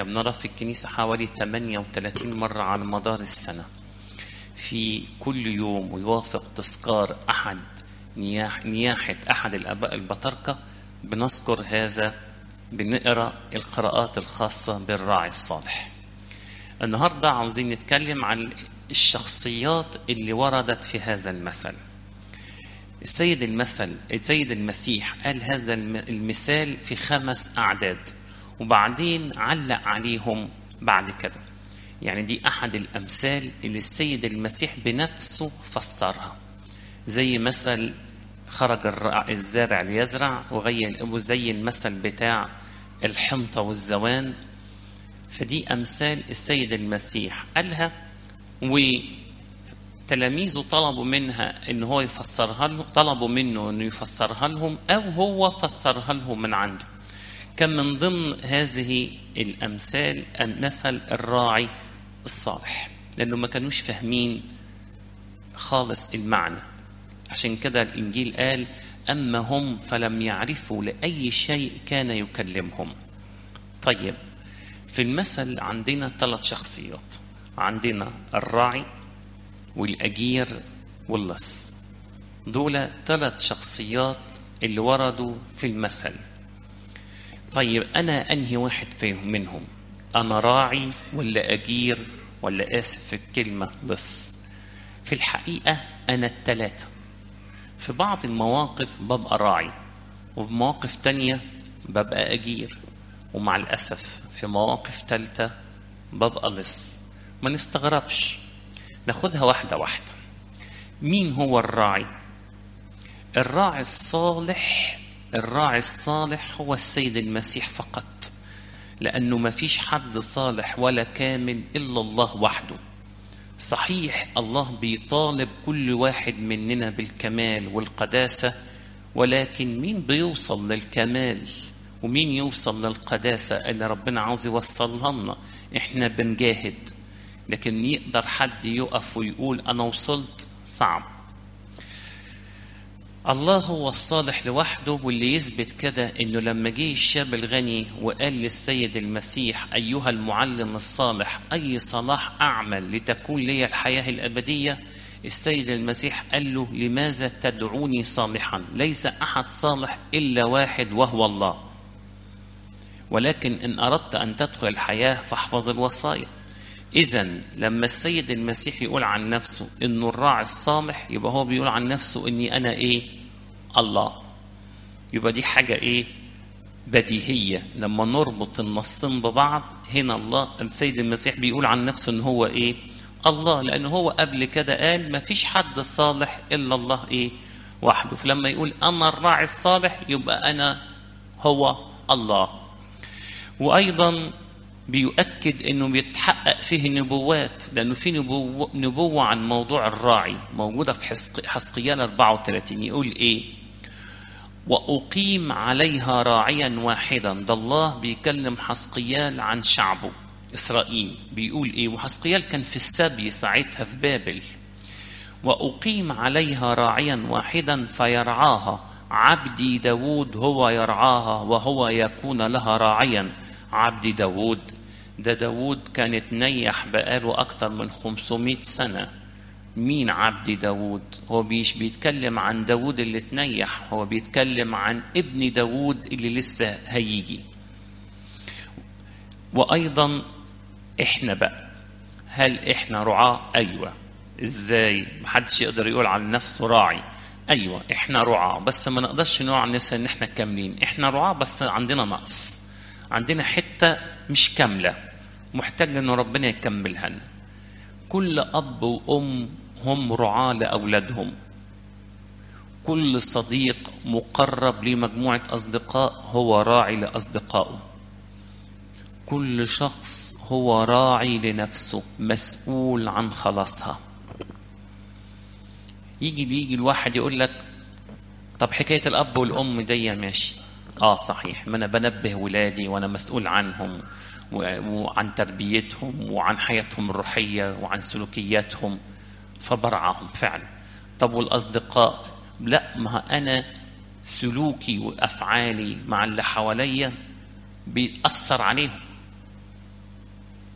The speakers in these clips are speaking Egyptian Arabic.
بنرى في الكنيسة حوالي 38 مرة على مدار السنة في كل يوم ويوافق تذكار أحد نياح نياحة أحد الآباء البطاركة بنذكر هذا بنقرأ القراءات الخاصة بالراعي الصالح النهاردة عاوزين نتكلم عن الشخصيات اللي وردت في هذا المثل السيد المثل السيد المسيح قال هذا المثال في خمس أعداد وبعدين علق عليهم بعد كده يعني دي أحد الأمثال اللي السيد المسيح بنفسه فسرها زي مثل خرج الزارع ليزرع وغير زي المثل بتاع الحنطة والزوان فدي أمثال السيد المسيح قالها وتلاميذه طلبوا منها إن هو يفسرها لهم طلبوا منه إنه يفسرها لهم أو هو فسرها لهم من عنده كان من ضمن هذه الأمثال مثل الراعي الصالح لأنه ما كانوش فاهمين خالص المعنى عشان كده الإنجيل قال أما هم فلم يعرفوا لأي شيء كان يكلمهم طيب في المثل عندنا ثلاث شخصيات عندنا الراعي والأجير واللص دول ثلاث شخصيات اللي وردوا في المثل طيب أنا أنهي واحد فيهم منهم أنا راعي ولا أجير ولا آسف في الكلمة لص في الحقيقة أنا التلاتة في بعض المواقف ببقى راعي وفي مواقف تانية ببقى أجير ومع الأسف في مواقف تالتة ببقى لص ما نستغربش ناخدها واحدة واحدة مين هو الراعي الراعي الصالح الراعي الصالح هو السيد المسيح فقط لأنه ما فيش حد صالح ولا كامل إلا الله وحده صحيح الله بيطالب كل واحد مننا بالكمال والقداسة ولكن مين بيوصل للكمال ومين يوصل للقداسة اللي ربنا عاوز يوصلها لنا احنا بنجاهد لكن يقدر حد يقف ويقول أنا وصلت صعب الله هو الصالح لوحده واللي يثبت كده انه لما جه الشاب الغني وقال للسيد المسيح ايها المعلم الصالح اي صلاح اعمل لتكون لي الحياه الابديه السيد المسيح قال له لماذا تدعوني صالحا ليس احد صالح الا واحد وهو الله ولكن ان اردت ان تدخل الحياه فاحفظ الوصايا إذا لما السيد المسيح يقول عن نفسه إنه الراعي الصالح يبقى هو بيقول عن نفسه إني أنا إيه؟ الله. يبقى دي حاجة إيه؟ بديهية لما نربط النصين ببعض هنا الله السيد المسيح بيقول عن نفسه إن هو إيه؟ الله لأن هو قبل كده قال ما فيش حد صالح إلا الله إيه؟ وحده فلما يقول أنا الراعي الصالح يبقى أنا هو الله. وأيضا بيؤكد انه بيتحقق فيه نبوات لانه في نبوة, نبوة عن موضوع الراعي موجودة في حسقيال 34 يقول ايه وأقيم عليها راعيا واحدا ده الله بيكلم حسقيال عن شعبه إسرائيل بيقول إيه وحسقيال كان في السبي ساعتها في بابل وأقيم عليها راعيا واحدا فيرعاها عبدي داود هو يرعاها وهو يكون لها راعيا عبد داود ده داود كان اتنيح بقاله أكتر من 500 سنة مين عبد داود هو بيش بيتكلم عن داود اللي اتنيح هو بيتكلم عن ابن داود اللي لسه هيجي وأيضا إحنا بقى هل إحنا رعاة أيوة إزاي محدش يقدر يقول عن نفسه راعي أيوة إحنا رعاة بس ما نقدرش نقول عن نفسنا إن إحنا كاملين إحنا رعاة بس عندنا نقص عندنا حتة مش كاملة محتاج إن ربنا يكملها لنا كل أب وأم هم رعاة لأولادهم كل صديق مقرب لمجموعة أصدقاء هو راعي لأصدقائه كل شخص هو راعي لنفسه مسؤول عن خلاصها يجي بيجي الواحد يقول لك طب حكاية الأب والأم دي ماشي اه صحيح ما انا بنبه ولادي وانا مسؤول عنهم وعن تربيتهم وعن حياتهم الروحيه وعن سلوكياتهم فبرعاهم فعلا طب والاصدقاء لا ما انا سلوكي وافعالي مع اللي حواليا بيأثر عليهم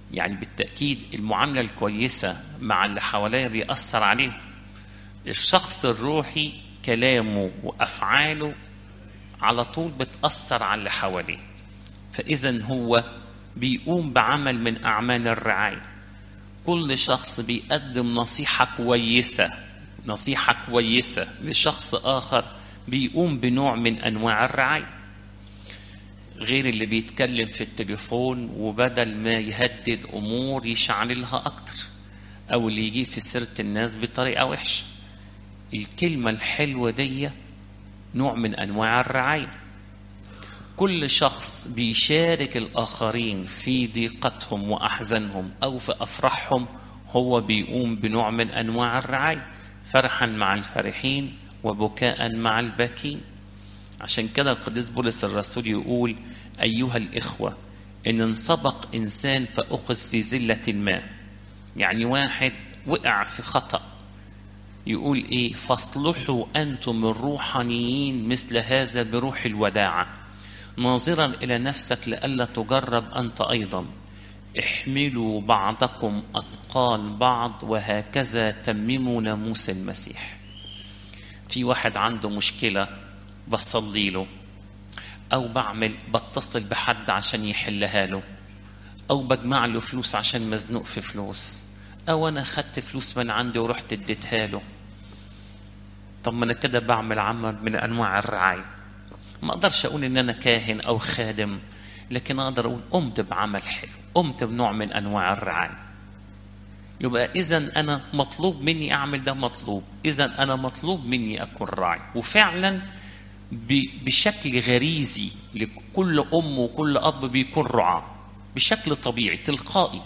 يعني بالتأكيد المعاملة الكويسة مع اللي حواليه بيأثر عليه الشخص الروحي كلامه وأفعاله على طول بتأثر على اللي حواليه فإذا هو بيقوم بعمل من أعمال الرعاية كل شخص بيقدم نصيحة كويسة نصيحة كويسة لشخص آخر بيقوم بنوع من أنواع الرعاية غير اللي بيتكلم في التليفون وبدل ما يهدد أمور يشعللها أكتر أو اللي يجي في سيرة الناس بطريقة وحشة الكلمة الحلوة دي نوع من أنواع الرعاية كل شخص بيشارك الآخرين في ضيقتهم وأحزانهم أو في أفراحهم هو بيقوم بنوع من أنواع الرعاية فرحا مع الفرحين وبكاء مع الباكين عشان كده القديس بولس الرسول يقول أيها الإخوة إن انسبق إنسان فأخذ في زلة ما يعني واحد وقع في خطأ يقول إيه فاصلحوا أنتم الروحانيين مثل هذا بروح الوداعة ناظرا إلى نفسك لئلا تجرب أنت أيضا احملوا بعضكم أثقال بعض وهكذا تمموا ناموس المسيح في واحد عنده مشكلة بصلي له أو بعمل بتصل بحد عشان يحلها له أو بجمع له فلوس عشان مزنوق في فلوس أو أنا خدت فلوس من عندي ورحت اديتها له طب ما أنا كده بعمل عمل من أنواع الرعاية ما أقدرش أقول إن أنا كاهن أو خادم لكن أقدر أقول قمت بعمل حلو قمت بنوع من أنواع الرعاية يبقى إذا أنا مطلوب مني أعمل ده مطلوب إذا أنا مطلوب مني أكون راعي وفعلا بشكل غريزي لكل أم وكل أب بيكون رعاة بشكل طبيعي تلقائي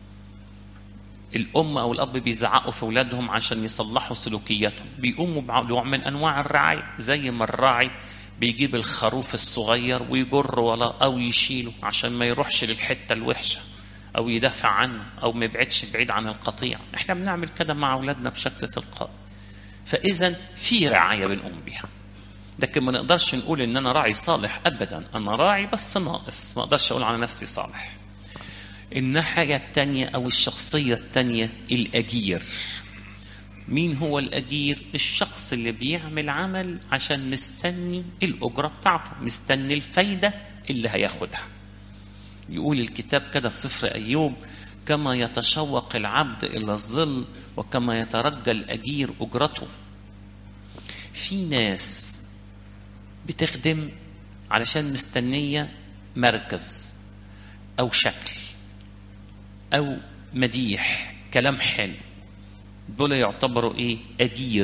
الأم أو الأب بيزعقوا في أولادهم عشان يصلحوا سلوكياتهم بيقوموا بنوع من أنواع الرعاية زي ما الراعي بيجيب الخروف الصغير ويجر ولا أو يشيله عشان ما يروحش للحتة الوحشة أو يدافع عنه أو ما يبعدش بعيد عن القطيع احنا بنعمل كده مع أولادنا بشكل تلقائي فإذا في رعاية بنقوم بيها لكن ما نقدرش نقول ان انا راعي صالح ابدا انا راعي بس ناقص ما اقدرش اقول على نفسي صالح الناحية التانية او الشخصية التانية الاجير مين هو الاجير الشخص اللي بيعمل عمل عشان مستني الاجرة بتاعته مستني الفايدة اللي هياخدها يقول الكتاب كده في سفر ايوب كما يتشوق العبد الى الظل وكما يترجى الاجير اجرته في ناس بتخدم علشان مستنية مركز أو شكل أو مديح كلام حلو دول يعتبروا إيه أجير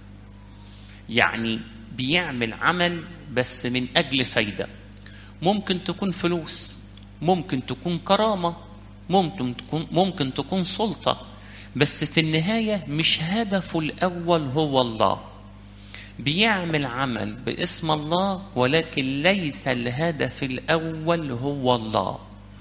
يعني بيعمل عمل بس من أجل فايدة ممكن تكون فلوس ممكن تكون كرامة ممكن تكون ممكن تكون سلطة بس في النهاية مش هدفه الأول هو الله بيعمل عمل باسم الله ولكن ليس الهدف الأول هو الله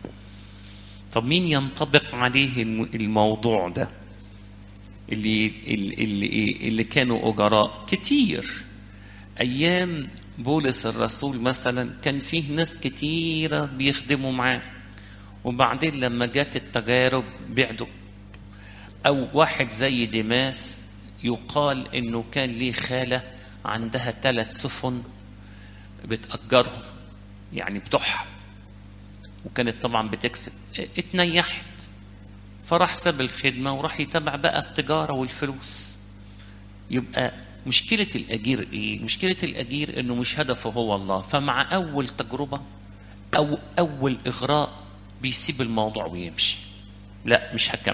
طب مين ينطبق عليه الموضوع ده اللي اللي اللي كانوا أجراء كتير أيام بولس الرسول مثلا كان فيه ناس كتيرة بيخدموا معاه وبعدين لما جت التجارب بعدوا أو واحد زي ديماس يقال إنه كان ليه خالة عندها ثلاث سفن بتأجرهم يعني بتوعها وكانت طبعا بتكسب اتنيحت فراح ساب الخدمة وراح يتابع بقى التجارة والفلوس يبقى مشكلة الأجير إيه؟ مشكلة الأجير إنه مش هدفه هو الله فمع أول تجربة أو أول إغراء بيسيب الموضوع ويمشي لا مش هكمل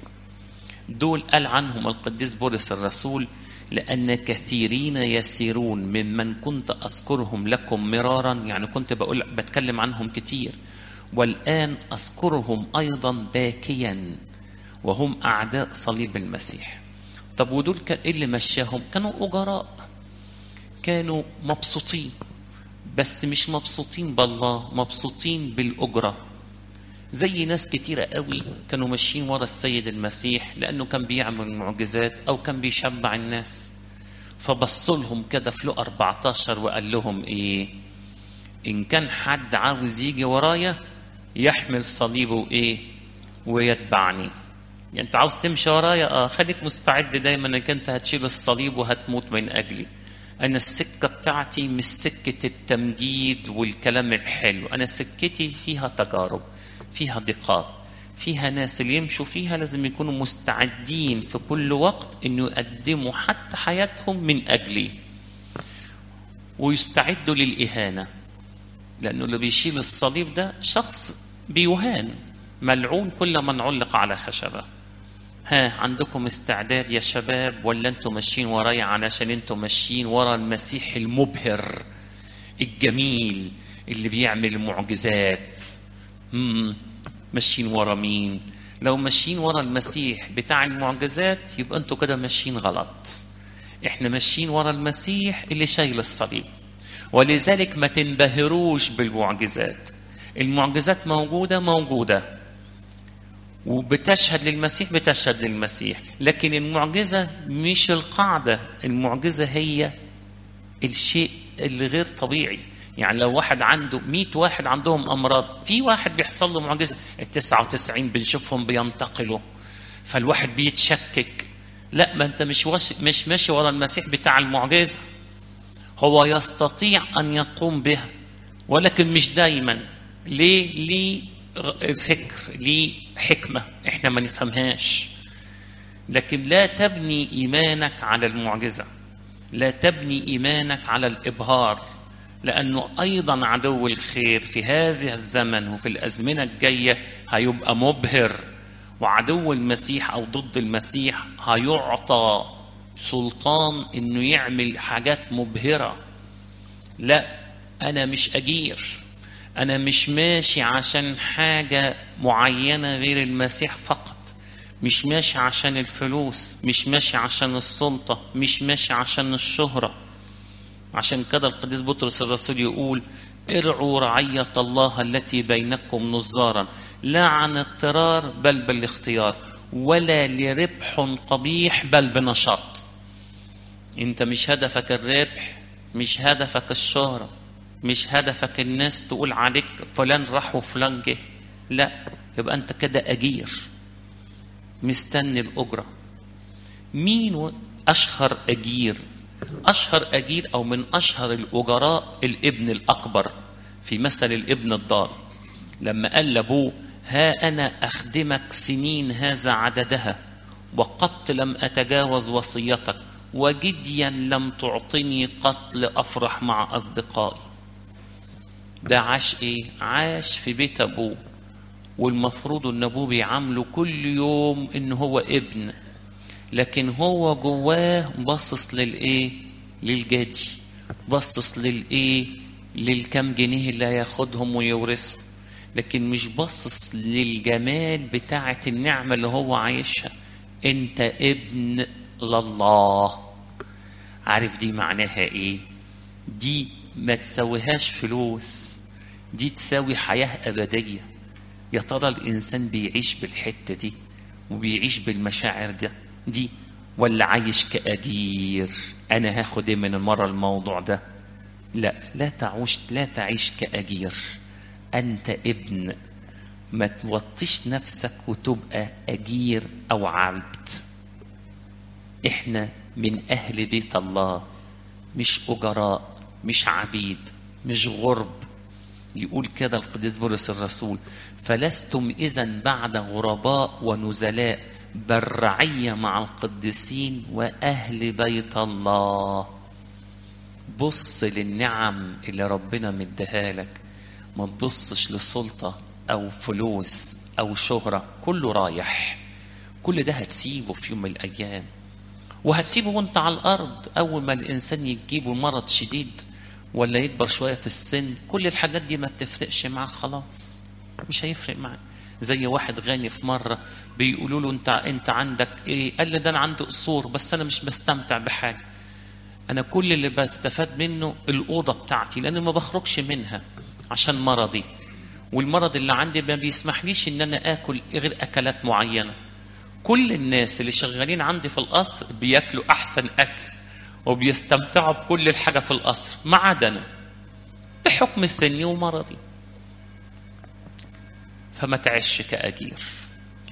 دول قال عنهم القديس بولس الرسول لأن كثيرين يسيرون ممن كنت أذكرهم لكم مرارا يعني كنت بقول بتكلم عنهم كتير والآن أذكرهم أيضا باكيا وهم أعداء صليب المسيح طب ودول كان إيه اللي مشاهم كانوا أجراء كانوا مبسوطين بس مش مبسوطين بالله مبسوطين بالأجرة زي ناس كتيرة قوي كانوا ماشيين ورا السيد المسيح لأنه كان بيعمل معجزات أو كان بيشبع الناس فبص لهم كده في لقى 14 وقال لهم إيه إن كان حد عاوز يجي ورايا يحمل صليبه إيه ويتبعني يعني انت عاوز تمشي ورايا اه خليك مستعد دايما انك انت هتشيل الصليب وهتموت من اجلي انا السكه بتاعتي مش سكه التمجيد والكلام الحلو انا سكتي فيها تجارب فيها ضيقات فيها ناس اللي يمشوا فيها لازم يكونوا مستعدين في كل وقت انه يقدموا حتى حياتهم من اجلي ويستعدوا للاهانه لانه اللي بيشيل الصليب ده شخص بيهان ملعون كل من علق على خشبه ها عندكم استعداد يا شباب ولا انتم ماشيين ورايا علشان انتم ماشيين ورا المسيح المبهر الجميل اللي بيعمل معجزات مم. ماشيين ورا مين لو ماشيين ورا المسيح بتاع المعجزات يبقى انتوا كده ماشيين غلط احنا ماشيين ورا المسيح اللي شايل الصليب ولذلك ما تنبهروش بالمعجزات المعجزات موجودة موجودة وبتشهد للمسيح بتشهد للمسيح لكن المعجزة مش القاعدة المعجزة هي الشيء اللي غير طبيعي يعني لو واحد عنده مئة واحد عندهم أمراض في واحد بيحصل له معجزة التسعة وتسعين بنشوفهم بينتقلوا فالواحد بيتشكك لا ما انت مش وش مش ماشي ورا المسيح بتاع المعجزة هو يستطيع أن يقوم بها ولكن مش دايما ليه ليه فكر ليه حكمة احنا ما نفهمهاش لكن لا تبني إيمانك على المعجزة لا تبني إيمانك على الإبهار لأنه أيضا عدو الخير في هذا الزمن وفي الأزمنة الجاية هيبقى مبهر وعدو المسيح أو ضد المسيح هيعطى سلطان إنه يعمل حاجات مبهرة لا أنا مش أجير أنا مش ماشي عشان حاجة معينة غير المسيح فقط مش ماشي عشان الفلوس مش ماشي عشان السلطة مش ماشي عشان الشهرة عشان كده القديس بطرس الرسول يقول ارعوا رعية الله التي بينكم نظارا لا عن اضطرار بل بالاختيار ولا لربح قبيح بل بنشاط انت مش هدفك الربح مش هدفك الشهرة مش هدفك الناس تقول عليك فلان راح وفلان جه لا يبقى انت كده اجير مستني الاجره مين اشهر اجير اشهر اجير او من اشهر الاجراء الابن الاكبر في مثل الابن الضال لما قال لابوه ها انا اخدمك سنين هذا عددها وقد لم اتجاوز وصيتك وجديا لم تعطني قط لافرح مع اصدقائي ده عاش ايه عاش في بيت ابوه والمفروض ان ابوه بيعامله كل يوم ان هو ابن لكن هو جواه باصص للايه للجدي باصص للايه للكم جنيه اللي هياخدهم ويورثهم لكن مش باصص للجمال بتاعة النعمة اللي هو عايشها انت ابن لله عارف دي معناها ايه دي ما تساويهاش فلوس دي تساوي حياة أبدية يا ترى الإنسان بيعيش بالحتة دي وبيعيش بالمشاعر دي دي ولا عايش كأجير أنا هاخد إيه من المرة الموضوع ده لا لا تعوش لا تعيش كأجير أنت ابن ما توطيش نفسك وتبقى أجير أو عبد إحنا من أهل بيت الله مش أجراء مش عبيد مش غرب يقول كده القديس بولس الرسول فلستم إذا بعد غرباء ونزلاء بل رعية مع القديسين وأهل بيت الله بص للنعم اللي ربنا مديها لك ما تبصش لسلطة أو فلوس أو شهرة كله رايح كل ده هتسيبه في يوم من الأيام وهتسيبه وانت على الأرض أول ما الإنسان يجيبه مرض شديد ولا يكبر شوية في السن كل الحاجات دي ما بتفرقش معاه خلاص مش هيفرق معاه زي واحد غني في مرة بيقولوا له انت انت عندك ايه قال لي ده انا عندي قصور بس انا مش بستمتع بحاجة انا كل اللي بستفاد منه الأوضة بتاعتي لأن ما بخرجش منها عشان مرضي والمرض اللي عندي ما بيسمحليش ان انا اكل غير اكلات معينة كل الناس اللي شغالين عندي في القصر بياكلوا احسن اكل وبيستمتعوا بكل الحاجة في القصر ما عدا أنا بحكم سني ومرضي فما تعيش كأجير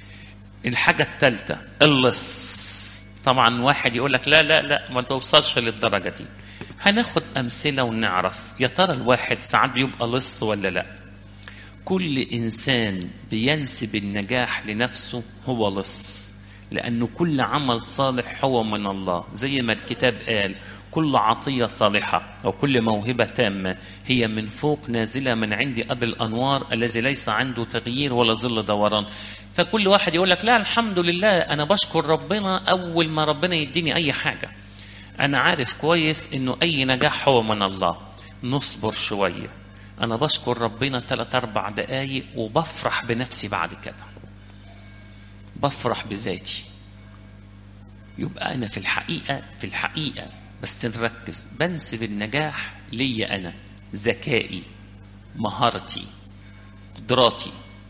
الحاجة الثالثة اللص طبعا واحد يقول لك لا لا لا ما توصلش للدرجة دي هناخد أمثلة ونعرف يا ترى الواحد ساعات بيبقى لص ولا لا كل إنسان بينسب النجاح لنفسه هو لص لأنه كل عمل صالح هو من الله زي ما الكتاب قال كل عطية صالحة أو كل موهبة تامة هي من فوق نازلة من عند أبي الأنوار الذي ليس عنده تغيير ولا ظل دوران فكل واحد يقول لك لا الحمد لله أنا بشكر ربنا أول ما ربنا يديني أي حاجة أنا عارف كويس إنه أي نجاح هو من الله نصبر شوية أنا بشكر ربنا ثلاث أربع دقايق وبفرح بنفسي بعد كده بفرح بذاتي يبقى أنا في الحقيقة في الحقيقة بس نركز بنسب النجاح ليا أنا ذكائي مهارتي قدراتي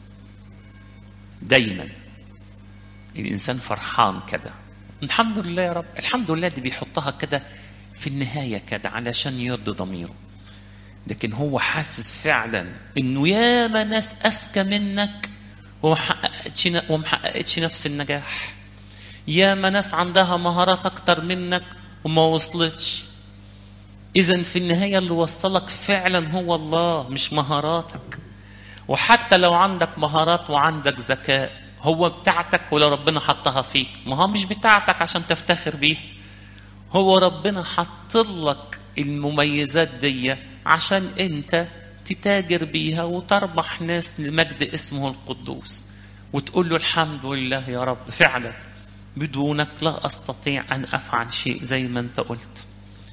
دايما الإنسان فرحان كده الحمد لله يا رب الحمد لله دي بيحطها كده في النهاية كده علشان يرضي ضميره لكن هو حاسس فعلا انه ياما ناس اذكى منك ومحققتش ومحققتش نفس النجاح ياما ناس عندها مهارات اكتر منك وما وصلتش اذا في النهايه اللي وصلك فعلا هو الله مش مهاراتك وحتى لو عندك مهارات وعندك ذكاء هو بتاعتك ولو ربنا حطها فيك ما هو مش بتاعتك عشان تفتخر بيها هو ربنا حط لك المميزات دي عشان انت تتاجر بيها وتربح ناس لمجد اسمه القدوس وتقول له الحمد لله يا رب فعلا بدونك لا استطيع ان افعل شيء زي ما انت قلت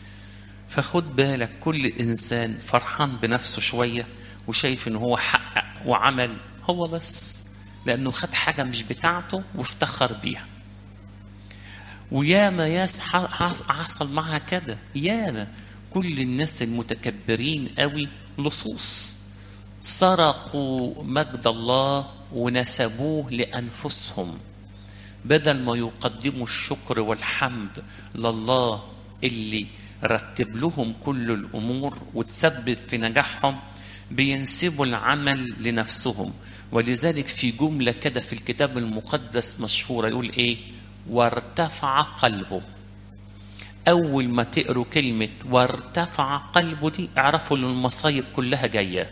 فخد بالك كل انسان فرحان بنفسه شويه وشايف ان هو حقق وعمل هو بس لانه خد حاجه مش بتاعته وافتخر بيها وياما ياس حصل معها كده ياما كل الناس المتكبرين قوي لصوص سرقوا مجد الله ونسبوه لانفسهم بدل ما يقدموا الشكر والحمد لله اللي رتب لهم كل الامور وتسبب في نجاحهم بينسبوا العمل لنفسهم ولذلك في جمله كده في الكتاب المقدس مشهوره يقول ايه وارتفع قلبه أول ما تقروا كلمة وارتفع قلبه دي اعرفوا إن المصايب كلها جاية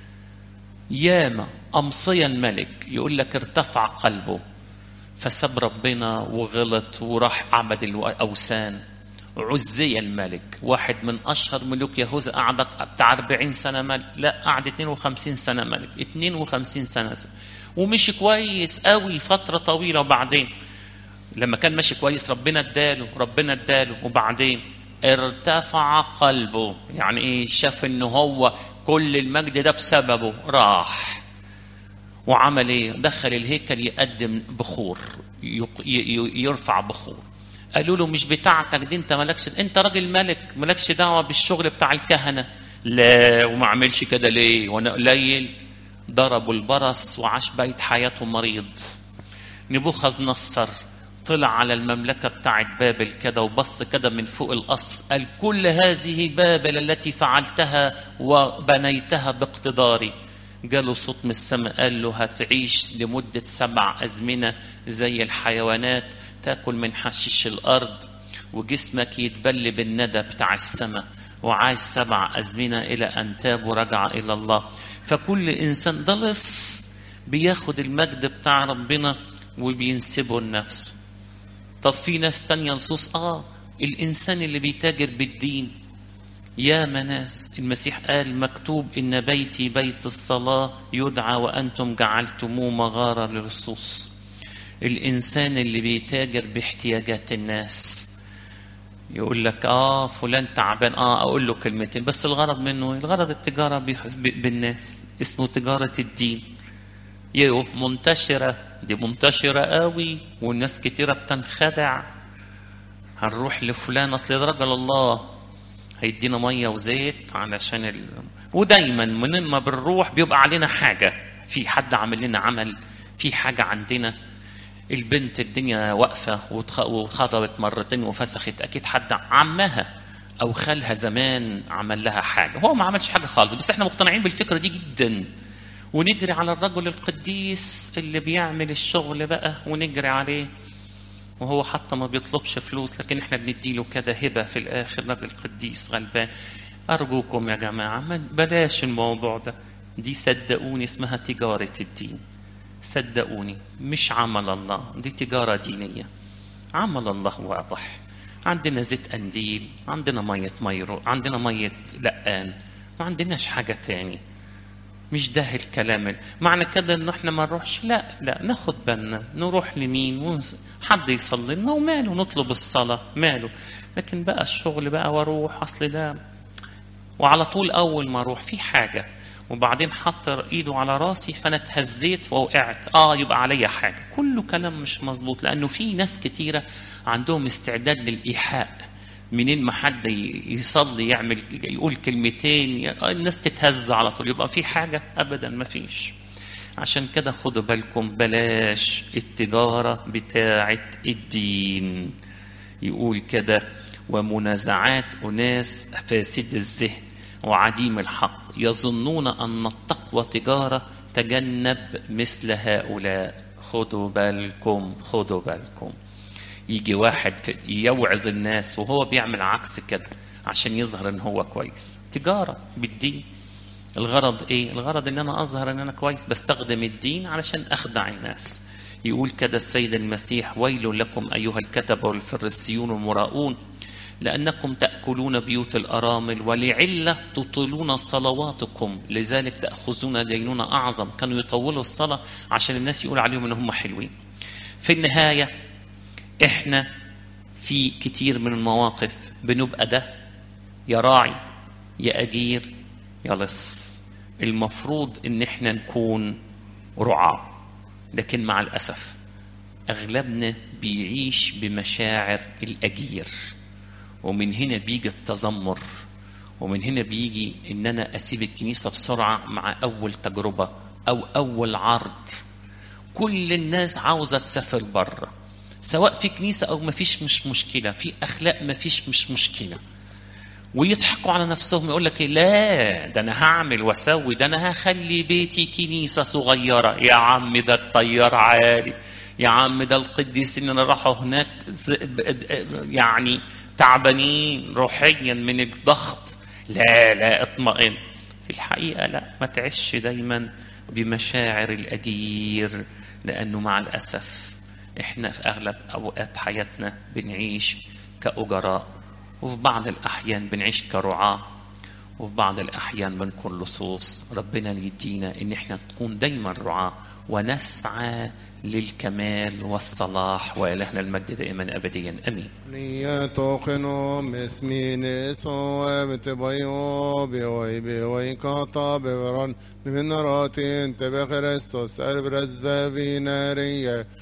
ياما أمصي الملك يقول لك ارتفع قلبه فساب ربنا وغلط وراح عبد الأوثان عزي الملك واحد من أشهر ملوك يهوذا قعد بتاع 40 سنة ملك لا قعد 52 سنة ملك 52 سنة ومشي كويس قوي فترة طويلة وبعدين لما كان ماشي كويس ربنا اداله ربنا اداله وبعدين ارتفع قلبه يعني ايه شاف ان هو كل المجد ده بسببه راح وعمل ايه دخل الهيكل يقدم بخور يرفع بخور قالوا له مش بتاعتك دي انت مالكش انت راجل ملك مالكش دعوه بالشغل بتاع الكهنه لا وما عملش كده ليه وانا قليل ضربوا البرص وعاش بقيه حياته مريض نبوخذ نصر طلع على المملكة بتاعت بابل كده وبص كده من فوق القصر قال كل هذه بابل التي فعلتها وبنيتها باقتداري جاله صوت من السماء قال له هتعيش لمدة سبع أزمنة زي الحيوانات تاكل من حشيش الأرض وجسمك يتبل بالندى بتاع السماء وعاش سبع أزمنة إلى أن تاب ورجع إلى الله فكل إنسان ده لص بياخد المجد بتاع ربنا وبينسبه لنفسه طب في ناس تانية لصوص اه الانسان اللي بيتاجر بالدين يا مناس المسيح قال مكتوب ان بيتي بيت الصلاه يدعى وانتم جعلتموه مغاره للصوص الانسان اللي بيتاجر باحتياجات الناس يقول لك اه فلان تعبان اه اقول له كلمتين بس الغرض منه الغرض التجاره بالناس اسمه تجاره الدين يو منتشره دي منتشرة قوي والناس كتيرة بتنخدع هنروح لفلان أصل ده رجل الله هيدينا مية وزيت علشان ال... ودايما من ما بنروح بيبقى علينا حاجة في حد عامل لنا عمل في حاجة عندنا البنت الدنيا واقفة واتخطبت مرتين وفسخت أكيد حد عمها أو خالها زمان عمل لها حاجة هو ما عملش حاجة خالص بس احنا مقتنعين بالفكرة دي جدا ونجري على الرجل القديس اللي بيعمل الشغل بقى ونجري عليه وهو حتى ما بيطلبش فلوس لكن احنا بنديله كده هبة في الآخر راجل قديس غلبان أرجوكم يا جماعة ما بلاش الموضوع ده دي صدقوني اسمها تجارة الدين صدقوني مش عمل الله دي تجارة دينية عمل الله واضح عندنا زيت قنديل عندنا مية ميرو عندنا مية لقان ما عندناش حاجة تاني مش ده الكلام معنى كده ان احنا ما نروحش لا لا ناخد بالنا نروح لمين ونس... حد يصلي لنا وماله نطلب الصلاة ماله لكن بقى الشغل بقى واروح اصل ده وعلى طول اول ما اروح في حاجة وبعدين حط ايده على راسي فانا اتهزيت ووقعت اه يبقى عليا حاجة كله كلام مش مظبوط لانه في ناس كتيرة عندهم استعداد للايحاء منين ما حد يصلي يعمل يقول كلمتين الناس تتهز على طول يبقى في حاجة أبدا ما فيش عشان كده خدوا بالكم بلاش التجارة بتاعة الدين يقول كده ومنازعات أناس فاسد الذهن وعديم الحق يظنون أن التقوى تجارة تجنب مثل هؤلاء خدوا بالكم خدوا بالكم يجي واحد يوعظ الناس وهو بيعمل عكس كده عشان يظهر ان هو كويس تجارة بالدين الغرض ايه الغرض ان انا اظهر ان انا كويس بستخدم الدين علشان اخدع الناس يقول كده السيد المسيح ويل لكم ايها الكتبه والفريسيون المراؤون لانكم تاكلون بيوت الارامل ولعله تطيلون صلواتكم لذلك تاخذون دينون اعظم كانوا يطولوا الصلاه عشان الناس يقول عليهم ان هم حلوين في النهايه احنا في كتير من المواقف بنبقى ده يا راعي يا اجير يا لص المفروض ان احنا نكون رعاة لكن مع الاسف اغلبنا بيعيش بمشاعر الاجير ومن هنا بيجي التذمر ومن هنا بيجي ان انا اسيب الكنيسه بسرعه مع اول تجربه او اول عرض كل الناس عاوزه تسافر بره سواء في كنيسة أو ما فيش مش مشكلة في أخلاق ما فيش مش مشكلة ويضحكوا على نفسهم يقول لك لا ده أنا هعمل وأسوي ده أنا هخلي بيتي كنيسة صغيرة يا عم ده الطيار عالي يا عم ده القديسين اللي راحوا هناك يعني تعبانين روحيا من الضغط لا لا اطمئن في الحقيقة لا ما تعيش دايما بمشاعر الأجير لأنه مع الأسف احنا في اغلب اوقات حياتنا بنعيش كاجراء وفي بعض الاحيان بنعيش كرعاه وفي بعض الاحيان بنكون لصوص ربنا يدينا ان احنا نكون دايما رعاه ونسعى للكمال والصلاح والهنا المجد دائما ابديا امين Nyetokheno mesmines o ebteboyo bioi bioi kata bevran minaratin tebe Christos erbres vevineriye